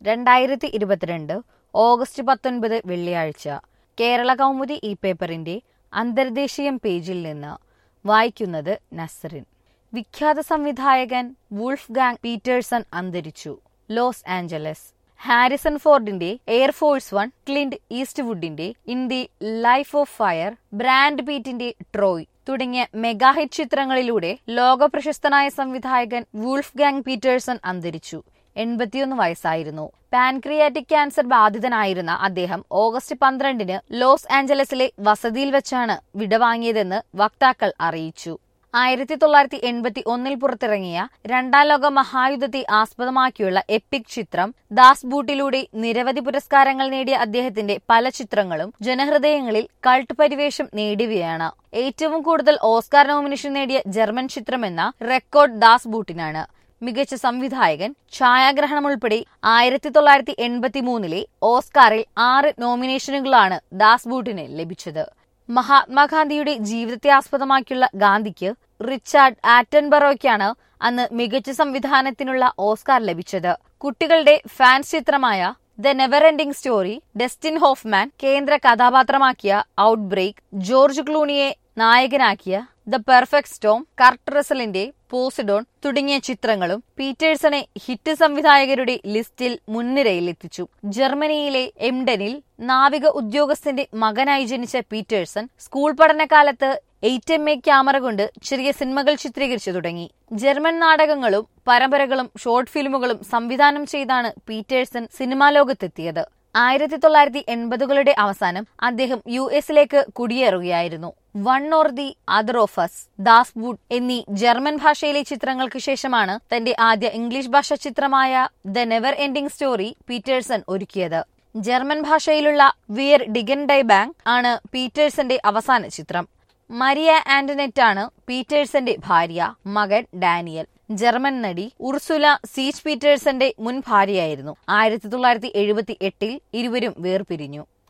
രണ്ടായിരത്തി ഇരുപത്തിരണ്ട് ഓഗസ്റ്റ് പത്തൊൻപത് വെള്ളിയാഴ്ച കേരള കൗമുദി ഈ പേപ്പറിന്റെ അന്തർദേശീയം പേജിൽ നിന്ന് വായിക്കുന്നത് നസറിൻ വിഖ്യാത സംവിധായകൻ വുൾഫ് ഗാങ് പീറ്റേഴ്സൺ അന്തരിച്ചു ലോസ് ആഞ്ചലസ് ഹാരിസൺ ഫോർഡിന്റെ എയർഫോഴ്സ് വൺ ക്ലിന്റ് ഈസ്റ്റ്വുഡിന്റെ in the life of fire Brad പീറ്റിന്റെ ട്രോയ് തുടങ്ങിയ മെഗാഹിറ്റ് ചിത്രങ്ങളിലൂടെ ലോകപ്രശസ്തനായ സംവിധായകൻ വുൾഫ് ഗാങ് പീറ്റേഴ്സൺ അന്തരിച്ചു എൺപത്തിയൊന്ന് വയസ്സായിരുന്നു പാൻക്രിയാറ്റിക് ക്യാൻസർ ബാധിതനായിരുന്ന അദ്ദേഹം ഓഗസ്റ്റ് പന്ത്രണ്ടിന് ലോസ് ആഞ്ചലസിലെ വസതിയിൽ വെച്ചാണ് വിടവാങ്ങിയതെന്ന് വക്താക്കൾ അറിയിച്ചു ആയിരത്തി തൊള്ളായിരത്തി എൺപത്തി ഒന്നിൽ പുറത്തിറങ്ങിയ രണ്ടാം ലോക മഹായുദ്ധത്തെ ആസ്പദമാക്കിയുള്ള എപ്പിക് ചിത്രം ദാസ് ബൂട്ടിലൂടെ നിരവധി പുരസ്കാരങ്ങൾ നേടിയ അദ്ദേഹത്തിന്റെ പല ചിത്രങ്ങളും ജനഹൃദയങ്ങളിൽ കൾട്ട് പരിവേഷം നേടിയവയാണ് ഏറ്റവും കൂടുതൽ ഓസ്കാർ നോമിനേഷൻ നേടിയ ജർമ്മൻ ചിത്രമെന്ന റെക്കോർഡ് ദാസ് ബൂട്ടിനാണ് മികച്ച സംവിധായകൻ ഛായാഗ്രഹണം ഉൾപ്പെടെ ആയിരത്തി തൊള്ളായിരത്തി എൺപത്തി മൂന്നിലെ ഓസ്കാറിൽ ആറ് നോമിനേഷനുകളാണ് ദാസ് ബൂട്ടിന് ലഭിച്ചത് മഹാത്മാഗാന്ധിയുടെ ജീവിതത്തെ ആസ്പദമാക്കിയുള്ള ഗാന്ധിക്ക് റിച്ചാർഡ് ആറ്റൻബറോയ്ക്കാണ് അന്ന് മികച്ച സംവിധാനത്തിനുള്ള ഓസ്കാർ ലഭിച്ചത് കുട്ടികളുടെ ഫാൻസ് ചിത്രമായ the never ending story Dustin Hoffman കേന്ദ്ര കഥാപാത്രമാക്കിയ ഔട്ട് ബ്രേക്ക് ജോർജ് ക്ലൂണിയെ നായകനാക്കിയ ദ പെർഫെക്റ്റ് സ്റ്റോം കർട്ട് റസലിന്റെ പോസിഡോൺ തുടങ്ങിയ ചിത്രങ്ങളും പീറ്റേഴ്സണെ ഹിറ്റ് സംവിധായകരുടെ ലിസ്റ്റിൽ മുൻനിരയിൽ എത്തിച്ചു ജർമ്മനിയിലെ എംഡനിൽ നാവിക ഉദ്യോഗസ്ഥന്റെ മകനായി ജനിച്ച പീറ്റേഴ്സൺ സ്കൂൾ പഠനകാലത്ത് എയ്റ്റ് എം എ ക്യാമറ കൊണ്ട് ചെറിയ സിനിമകൾ ചിത്രീകരിച്ചു തുടങ്ങി ജർമ്മൻ നാടകങ്ങളും പരമ്പരകളും ഷോർട്ട് ഫിലിമുകളും സംവിധാനം ചെയ്താണ് പീറ്റേഴ്സൺ സിനിമാ ലോകത്തെത്തിയത് ആയിരത്തി തൊള്ളായിരത്തി എൺപതുകളുടെ അവസാനം അദ്ദേഹം യു എസിലേക്ക് കുടിയേറുകയായിരുന്നു one or the other of us Das Boot എന്നീ ജർമ്മൻ ഭാഷയിലെ ചിത്രങ്ങൾക്ക് ശേഷമാണ് തന്റെ ആദ്യ ഇംഗ്ലീഷ് ഭാഷ ചിത്രമായ the never ending story Petersen ഒരുക്കിയത് ജർമ്മൻ ഭാഷയിലുള്ള വിയർ ഡിഗൻ ഡൈ ബാങ്ക് ആണ് പീറ്റേഴ്സന്റെ അവസാന ചിത്രം മരിയ ആന്റനെറ്റ് ആണ് പീറ്റേഴ്സന്റെ ഭാര്യ മകൻ ഡാനിയൽ ജർമ്മൻ നടി ഉർസുല സീച്ച് പീറ്റേഴ്സന്റെ മുൻ ഭാര്യയായിരുന്നു ആയിരത്തി തൊള്ളായിരത്തി എഴുപത്തി എട്ടിൽ ഇരുവരും വേർപിരിഞ്ഞു